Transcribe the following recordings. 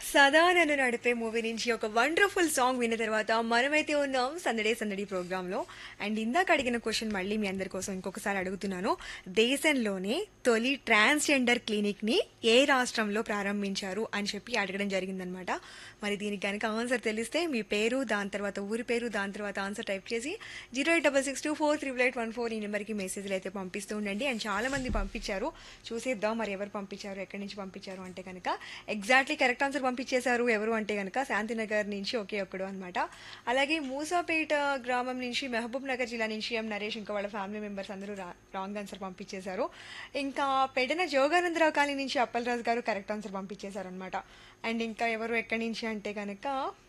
సదా నన్ను నడిపే మూవీ నుంచి ఒక వండర్ఫుల్ సాంగ్ విన్న తర్వాత మనమైతే ఉన్నాం సందడే సందడి ప్రోగ్రాంలో అండ్ ఇందాక అడిగిన క్వశ్చన్ మళ్ళీ మీ అందరి కోసం ఇంకొకసారి అడుగుతున్నాను దేశంలోనే తొలి ట్రాన్స్జెండర్ క్లినిక్ ని ఏ రాష్ట్రంలో ప్రారంభించారు అని చెప్పి అడగడం జరిగిందనమాట మరి దీనికి కనుక ఆన్సర్ తెలిస్తే మీ పేరు దాని తర్వాత ఊరి పేరు దాని తర్వాత ఆన్సర్ టైప్ చేసి zero eight double six two four triple eight one four ఈ నెంబర్కి మెసేజ్లు అయితే పంపిస్తూ ఉండండి అండ్ చాలా మంది పంపించారు చూసేద్దాం మరి ఎవరు పంపించారు ఎక్కడి నుంచి పంపించారు అంటే కనుక ఎగ్జాక్ట్లీ కరెక్ట్ ఆన్సర్ పంపించేశారు ఎవరు అంటే కనుక శాంతినగర్ నుంచి ఒకే ఒక్కడు అనమాట అలాగే మూసాపేట గ్రామం నుంచి మహబూబ్ నగర్ జిల్లా నుంచి ఎం నరేష్ ఇంకా వాళ్ళ ఫ్యామిలీ మెంబర్స్ అందరూ రాంగ్ ఆన్సర్ పంపించేశారు ఇంకా పెడన జోగానందరావు కాలనీ నుంచి అప్పలరాజు గారు కరెక్ట్ ఆన్సర్ పంపించేశారు అనమాట అండ్ ఇంకా ఎవరు ఎక్కడి నుంచి అంటే కనుక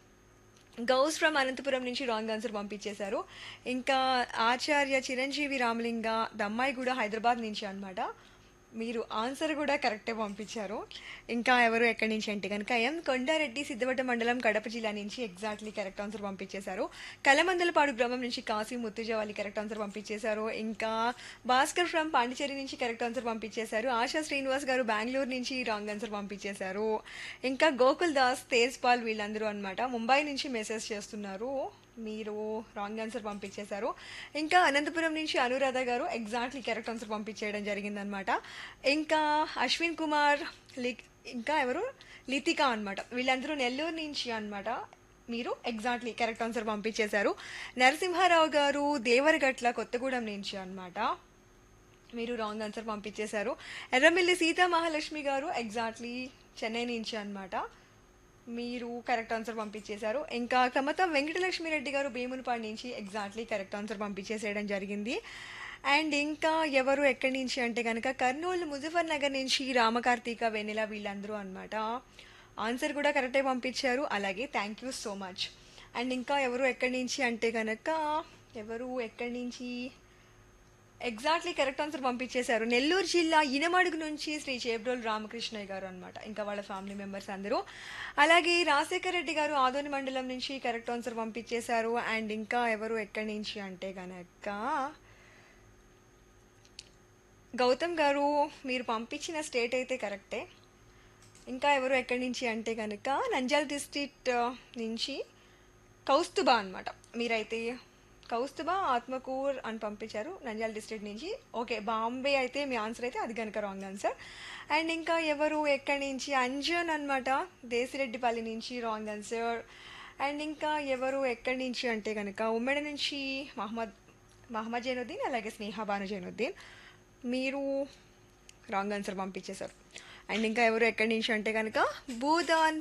గౌస్ ఫ్రమ్ అనంతపురం నుంచి రాంగ్ ఆన్సర్ పంపించేశారు ఇంకా ఆచార్య చిరంజీవి రామలింగ దమ్మాయిగూడ హైదరాబాద్ నుంచి అన్నమాట మీరు ఆన్సర్ కూడా కరెక్టే పంపించారు ఇంకా ఎవరు ఎక్కడి నుంచి అంటే కనుక ఎం కొండారెడ్డి సిద్ధవట మండలం కడప జిల్లా నుంచి ఎగ్జాక్ట్లీ కరెక్ట్ ఆన్సర్ పంపించేశారు కలమందలపాడు గ్రామం నుంచి కాశీ ముత్తుజవాలి కరెక్ట్ ఆన్సర్ పంపించేశారు ఇంకా భాస్కర్ ఫ్రమ్ పాండిచేరి నుంచి కరెక్ట్ ఆన్సర్ పంపించేశారు ఆశా శ్రీనివాస్ గారు బెంగళూరు నుంచి రాంగ్ ఆన్సర్ పంపించేశారు ఇంకా గోకుల్ దాస్ తేజ్పాల్ వీళ్ళందరూ అన్నమాట ముంబై నుంచి మెసేజ్ చేస్తున్నారు మీరు రాంగ్ ఆన్సర్ పంపించేశారు ఇంకా అనంతపురం నుంచి అనురాధ గారు ఎగ్జాక్ట్లీ కరెక్ట్ ఆన్సర్ పంపించేయడం జరిగిందనమాట ఇంకా అశ్విన్ కుమార్ లిక్ ఇంకా ఎవరు లితిక అన్నమాట వీళ్ళందరూ నెల్లూరు నుంచి అన్నమాట మీరు ఎగ్జాక్ట్లీ కరెక్ట్ ఆన్సర్ పంపించేశారు నరసింహారావు గారు దేవరగట్ల కొత్తగూడెం నుంచి అన్నమాట మీరు రాంగ్ ఆన్సర్ పంపించేశారు ఎర్రమిల్లి సీతా మహాలక్ష్మి గారు ఎగ్జాక్ట్లీ చెన్నై నుంచి అన్నమాట మీరు కరెక్ట్ ఆన్సర్ పంపించేశారు ఇంకా కమతం వెంకటలక్ష్మి రెడ్డి గారు భీమునిపాడు నుంచి ఎగ్జాక్ట్లీ కరెక్ట్ ఆన్సర్ పంపించేసేయడం జరిగింది అండ్ ఇంకా ఎవరు ఎక్కడి నుంచి అంటే కనుక కర్నూలు ముజఫర్ నగర్ నుంచి రామకార్తీక వెన్నెల వీళ్ళందరూ అనమాట ఆన్సర్ కూడా కరెక్టే పంపించారు అలాగే thank you so much and ఇంకా ఎవరు ఎక్కడి నుంచి అంటే కనుక ఎవరు ఎక్కడి నుంచి ఎగ్జాక్ట్లీ కరెక్ట్ ఆన్సర్ పంపించేశారు నెల్లూరు జిల్లా ఇనమడుగు నుంచి శ్రీ చేబ్రోల్ రామకృష్ణయ్య గారు అనమాట ఇంకా వాళ్ళ ఫ్యామిలీ మెంబర్స్ అందరూ అలాగే రాజశేఖర రెడ్డి గారు ఆదోని మండలం నుంచి కరెక్ట్ ఆన్సర్ పంపించేశారు అండ్ ఇంకా ఎవరు ఎక్కడి నుంచి అంటే కనుక గౌతమ్ గారు మీరు పంపించిన స్టేట్ అయితే కరెక్టే ఇంకా ఎవరు ఎక్కడి నుంచి అంటే కనుక నంజాల్ డిస్ట్రిక్ట్ నుంచి కౌస్తుబా అనమాట మీరైతే కౌస్తుబా ఆత్మకూర్ అని పంపించారు నంద్యాల డిస్ట్రిక్ట్ నుంచి ఓకే బాంబే అయితే మీ ఆన్సర్ అయితే అది కనుక రాంగ్ ఆన్సర్ అండ్ ఇంకా ఎవరు ఎక్కడి నుంచి అంజన్ అనమాట దేశిరెడ్డిపల్లి నుంచి రాంగ్ ఆన్సర్ అండ్ ఇంకా ఎవరు ఎక్కడి నుంచి అంటే కనుక ఉమ్మడి నుంచి మహమ్మద్ మహమ్మద్ జైనుద్దీన్ అలాగే స్నేహ బాను జైనుద్దీన్ మీరు రాంగ్ ఆన్సర్ పంపించేశారు అండ్ ఇంకా ఎవరు ఎక్కడి నుంచి అంటే కనుక భూదాన్